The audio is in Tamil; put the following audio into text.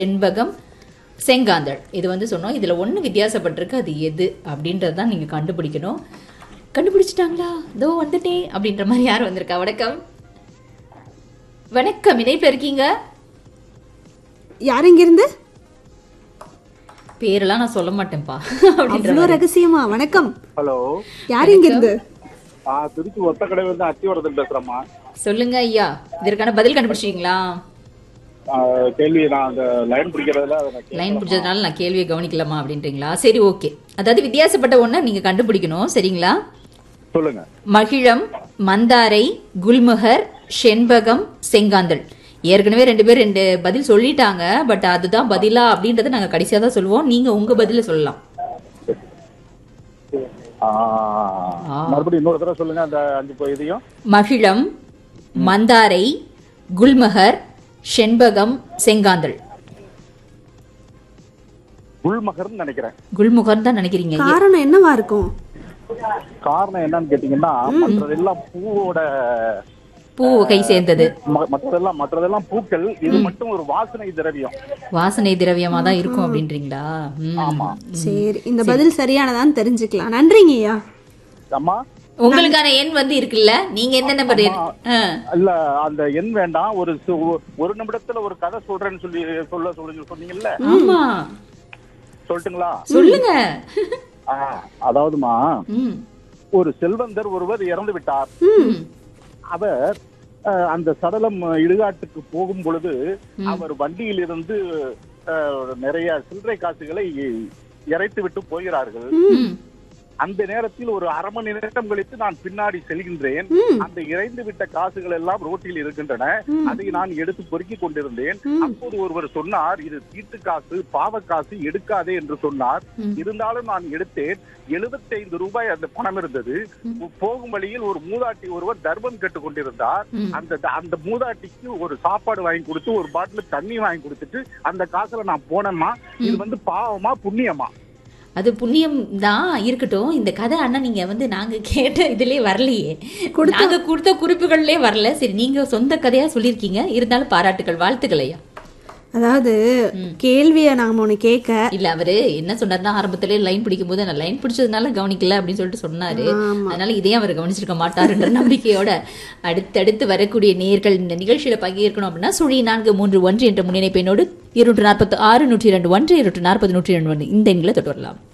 செண்பகம் செங்காந்தள் இது வந்து சொன்னோம் இதில் ஒன்று வித்தியாசப்பட்டிருக்கு அது எது அப்படின்றது தான் நீங்கள் கண்டுபிடிக்கணும் கண்டுபிடிச்சிட்டாங்களா இதோ வந்துட்டேன் அப்படின்ற மாதிரி யார் வந்திருக்கா வணக்கம் வணக்கம் இணைப்பில் இருக்கீங்க யார் இங்கிருந்து பேரெல்லாம் நான் சொல்ல மாட்டேன்ப்பா அப்படின்ற அவ்வளோ ரகசியமா வணக்கம் ஹலோ யார் இங்கிருந்து ஆ திருச்சி ஒத்த கடை வந்து அத்திவரத்தில் பேசுறேம்மா சொல்லுங்க ஐயா இதற்கான பதில் கண்டுபிடிச்சிட்டீங்களா ஆ, கேள்வி நான் அந்த லைன் பிடிக்கிறதுல அதை நான் லைன் பிடிச்சதுனால நான் கேள்வியை கவனிக்கலாமா அப்படின்றீங்களா சரி ஓகே அதாவது வித்தியாசப்பட்ட ஒன்றை நீங்கள் கண்டுபிடிக்கணும் சரிங்களா சொல்லுங்க மகிழம் மந்தாரை குல்முகர் செண்பகம் செங்காந்தள் ஏற்கனவே ரெண்டு பேர் ரெண்டு பதில் சொல்லிட்டாங்க பட் அதுதான் பதிலா அப்படின்றத நாங்க கடைசியா தான் சொல்லுவோம் நீங்க உங்க பதில சொல்லலாம் ஆ, மறுபடியும் இன்னொரு தடவை சொல்லுங்க அந்த அஞ்சு போ- இதையும் மகிழம் மந்தாரை குல்மகர் செண்பகம் செங்காந்தள் குல்மகர்னு நினைக்கிறேன் குல்முகர் தான் நினைக்கிறீங்க காரணம் என்னவா இருக்கும் காரணம் என்னன்னு கேட்டீங்கன்னா மற்றதெல்லாம் பூவோட பூ வகை சேர்ந்தது ம- மற்றதெல்லாம் மற்றதெல்லாம் பூக்கள் இது மட்டும் ஒரு வாசனை திரவியம் வாசனை திரவியமா தான் இருக்கும் அப்படின்றீங்களா ம். ஆமா சரி இந்த பதில் சரியானதான்னு தெரிஞ்சுக்கலாம் நன்றிங்க ஐயா அம்மா உங்களுக்கான எண் வந்து இருக்குல்ல நீங்க என்ன நம்பர் ஆ. இல்ல அந்த எண் வேண்டாம் ஒரு சு- ஒரு நிமிடத்துல ஒரு கதை சொல்றேன்னு சொல்லி சொல்ல சொல்லி சொன்னீங்கல்ல ஆமா சொல்லட்டுங்களா சொல்லுங்க ஆ, அதாவதுமா ம். ஒரு செல்வந்தர் ஒருவர் இறந்து விட்டார் ம். அவர் அஹ், அந்த சடலம் இடுகாட்டுக்கு போகும் பொழுது அவர் வண்டியில் இருந்து அஹ், நிறைய சில்லறை காசுகளை இறைத்து விட்டு போகிறார்கள் ம். அந்த நேரத்தில் ஒரு அரை மணி நேரம் கழித்து நான் பின்னாடி செல்கின்றேன் அந்த இறைந்து விட்ட காசுகள் எல்லாம் ரோட்டில் இருக்கின்றன அதை நான் எடுத்து பொறுக்கி கொண்டிருந்தேன் அப்போது ஒருவர் சொன்னார் இது தீட்டு காசு பாவ காசு எடுக்காதே என்று சொன்னார் இருந்தாலும் நான் எடுத்தேன் 75 ரூபாய் அந்த பணம் இருந்தது போகும் வழியில் ஒரு மூதாட்டி ஒருவர் தர்மம் கேட்டுக் கொண்டிருந்தார் அந்த அந்த மூதாட்டிக்கு ஒரு சாப்பாடு வாங்கி கொடுத்து ஒரு பாட்டில் தண்ணி வாங்கி கொடுத்துட்டு அந்த காசுல நான் போனேம்மா இது வந்து பாவமா புண்ணியமா அது புண்ணியம் தான் இருக்கட்டும் இந்த கதை அண்ணா நீங்க வந்து நாங்க கேட்ட இதுலயே வரலையே நாங்க கொடுத்த குறிப்புகள்லயே வரல சரி நீங்க சொந்த கதையா சொல்லியிருக்கீங்க இருந்தாலும் பாராட்டுகள் வாழ்த்துக்கள் ஐயா அதாவது கேள்வியை நாம ஒண்ணு கேட்க இல்ல அவரு என்ன சொன்னார்னா ஆரம்பத்திலே லைன் பிடிக்கும் போது நான் லைன் பிடிச்சதுனால கவனிக்கல அப்படின்னு சொல்லிட்டு சொன்னாரு அதனால இதையும் அவர் கவனிச்சிருக்க மாட்டாருன்ற நம்பிக்கையோட அடுத்தடுத்து வரக்கூடிய நேர்கள் இந்த நிகழ்ச்சியில பங்கேற்கணும் அப்படின்னா சுழி நான்கு மூன்று ஒன்று என்ற முன்னிணைப்பெண்ணோடு இருநூற்று நாற்பத்தி ஆறு நூற்றி இரண்டு ஒன்று இருநூற்று நாற்பது நூற்றி இரண்டு ஒன்று இந்த எண்களை தொட்டு வரலாம்